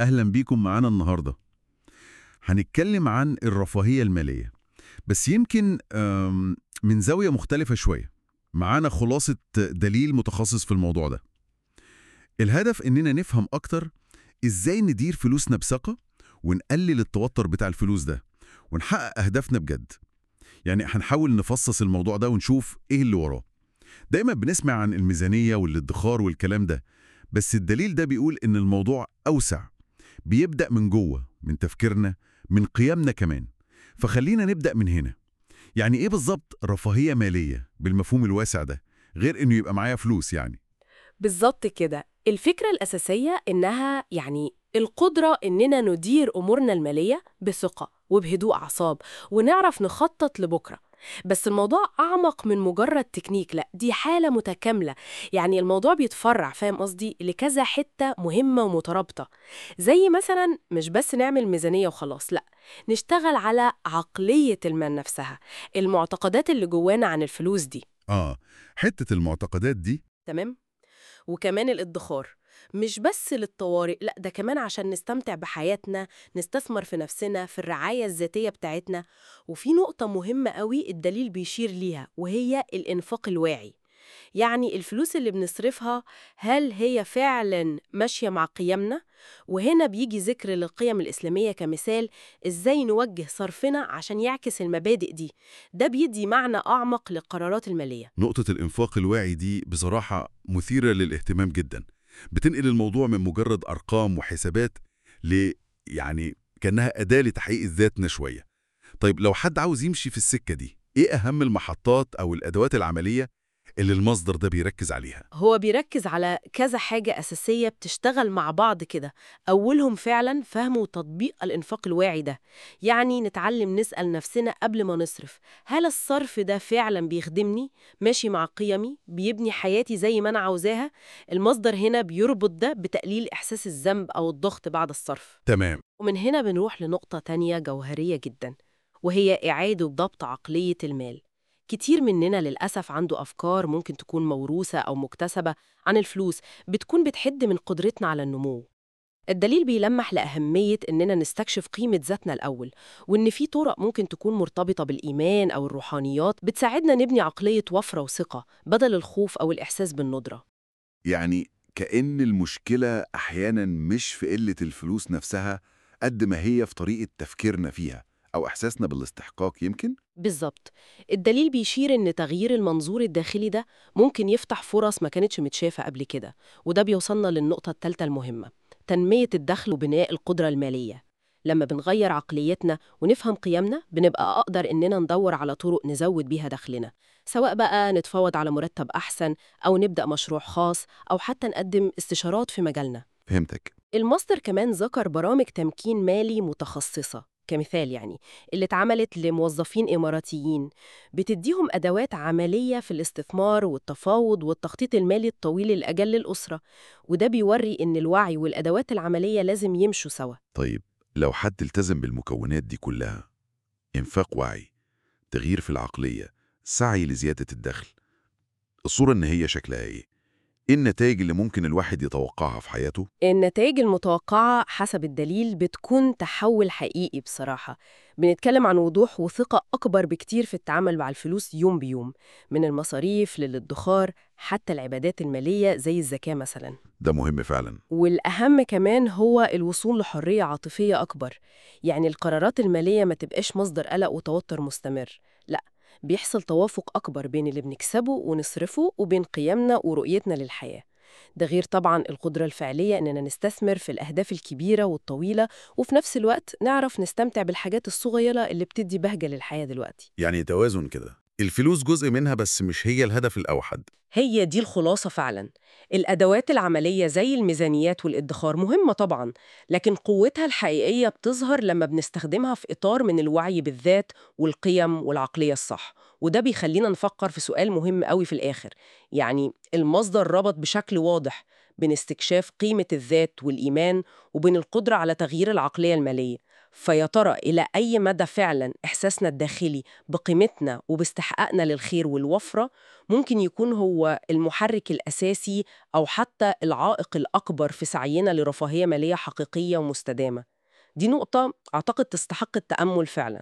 أهلا بيكم معانا النهاردة هنتكلم عن الرفاهية المالية بس يمكن آم، من زاوية مختلفة شوية معانا خلاصة دليل متخصص في الموضوع ده الهدف إننا نفهم أكتر إزاي ندير فلوسنا بثقة ونقلل التوتر بتاع الفلوس ده ونحقق أهدافنا بجد يعني هنحاول نفصص الموضوع ده ونشوف إيه اللي وراه دايما بنسمع عن الميزانية والادخار والكلام ده بس الدليل ده بيقول إن الموضوع أوسع بيبدأ من جوه من تفكيرنا من قيمنا كمان فخلينا نبدأ من هنا يعني إيه بالظبط رفاهية مالية بالمفهوم الواسع ده غير إنه يبقى معايا فلوس يعني بالظبط كده الفكرة الأساسية إنها يعني القدرة إننا ندير أمورنا المالية بثقة وبهدوء أعصاب ونعرف نخطط لبكرة بس الموضوع أعمق من مجرد تكنيك لا دي حالة متكاملة يعني الموضوع بيتفرع فاهم قصدي لكذا حتة مهمة ومترابطة زي مثلا مش بس نعمل ميزانية وخلاص لا نشتغل على عقلية المال نفسها المعتقدات اللي جوانا عن الفلوس دي آه حتة المعتقدات دي تمام وكمان الادخار مش بس للطوارئ لا ده كمان عشان نستمتع بحياتنا نستثمر في نفسنا في الرعاية الذاتية بتاعتنا وفي نقطة مهمة قوي الدليل بيشير ليها وهي الإنفاق الواعي يعني الفلوس اللي بنصرفها هل هي فعلا ماشية مع قيمنا؟ وهنا بيجي ذكر للقيم الإسلامية كمثال إزاي نوجه صرفنا عشان يعكس المبادئ دي ده بيدي معنى أعمق للقرارات المالية نقطة الإنفاق الواعي دي بصراحة مثيرة للاهتمام جدا بتنقل الموضوع من مجرد أرقام وحسابات ل يعني كأنها أداة لتحقيق ذاتنا شوية طيب لو حد عاوز يمشي في السكة دي إيه أهم المحطات أو الأدوات العملية اللي المصدر ده بيركز عليها؟ هو بيركز على كذا حاجة أساسية بتشتغل مع بعض كده أولهم فعلا فهم وتطبيق الإنفاق الواعي ده يعني نتعلم نسأل نفسنا قبل ما نصرف هل الصرف ده فعلا بيخدمني ماشي مع قيمي بيبني حياتي زي ما أنا عاوزاها المصدر هنا بيربط ده بتقليل إحساس الذنب أو الضغط بعد الصرف تمام ومن هنا بنروح لنقطة تانية جوهرية جدا وهي إعادة ضبط عقلية المال كتير مننا للأسف عنده أفكار ممكن تكون موروثة أو مكتسبة عن الفلوس بتكون بتحد من قدرتنا على النمو الدليل بيلمح لأهمية إننا نستكشف قيمة ذاتنا الأول وإن في طرق ممكن تكون مرتبطة بالإيمان أو الروحانيات بتساعدنا نبني عقلية وفرة وثقة بدل الخوف أو الإحساس بالندرة يعني كأن المشكلة أحيانا مش في قلة الفلوس نفسها قد ما هي في طريقة تفكيرنا فيها أو إحساسنا بالاستحقاق يمكن؟ بالظبط الدليل بيشير إن تغيير المنظور الداخلي ده ممكن يفتح فرص ما كانتش متشافة قبل كده وده بيوصلنا للنقطة الثالثة المهمة تنمية الدخل وبناء القدرة المالية لما بنغير عقليتنا ونفهم قيمنا بنبقى أقدر إننا ندور على طرق نزود بيها دخلنا سواء بقى نتفاوض على مرتب أحسن أو نبدأ مشروع خاص أو حتى نقدم استشارات في مجالنا فهمتك الماستر كمان ذكر برامج تمكين مالي متخصصة كمثال يعني اللي اتعملت لموظفين إماراتيين بتديهم أدوات عملية في الاستثمار والتفاوض والتخطيط المالي الطويل الأجل للأسرة وده بيوري إن الوعي والأدوات العملية لازم يمشوا سوا طيب لو حد التزم بالمكونات دي كلها إنفاق وعي تغيير في العقلية سعي لزيادة الدخل الصورة النهائية شكلها إيه؟ إيه النتائج اللي ممكن الواحد يتوقعها في حياته؟ النتائج المتوقعة حسب الدليل بتكون تحول حقيقي بصراحة بنتكلم عن وضوح وثقة أكبر بكتير في التعامل مع الفلوس يوم بيوم من المصاريف للادخار حتى العبادات المالية زي الزكاة مثلا ده مهم فعلا والأهم كمان هو الوصول لحرية عاطفية أكبر يعني القرارات المالية ما تبقاش مصدر قلق وتوتر مستمر لا بيحصل توافق أكبر بين اللي بنكسبه ونصرفه وبين قيمنا ورؤيتنا للحياة ده غير طبعا القدرة الفعلية إننا نستثمر في الأهداف الكبيرة والطويلة وفي نفس الوقت نعرف نستمتع بالحاجات الصغيرة اللي بتدي بهجة للحياة دلوقتي يعني توازن كده الفلوس جزء منها بس مش هي الهدف الأوحد هي دي الخلاصة فعلا الأدوات العملية زي الميزانيات والادخار مهمة طبعا لكن قوتها الحقيقية بتظهر لما بنستخدمها في إطار من الوعي بالذات والقيم والعقلية الصح وده بيخلينا نفكر في سؤال مهم قوي في الآخر يعني المصدر ربط بشكل واضح بين استكشاف قيمة الذات والإيمان وبين القدرة على تغيير العقلية المالية فيا ترى إلى أي مدى فعلا إحساسنا الداخلي بقيمتنا وباستحقاقنا للخير والوفرة ممكن يكون هو المحرك الأساسي أو حتى العائق الأكبر في سعينا لرفاهية مالية حقيقية ومستدامة دي نقطة أعتقد تستحق التأمل فعلا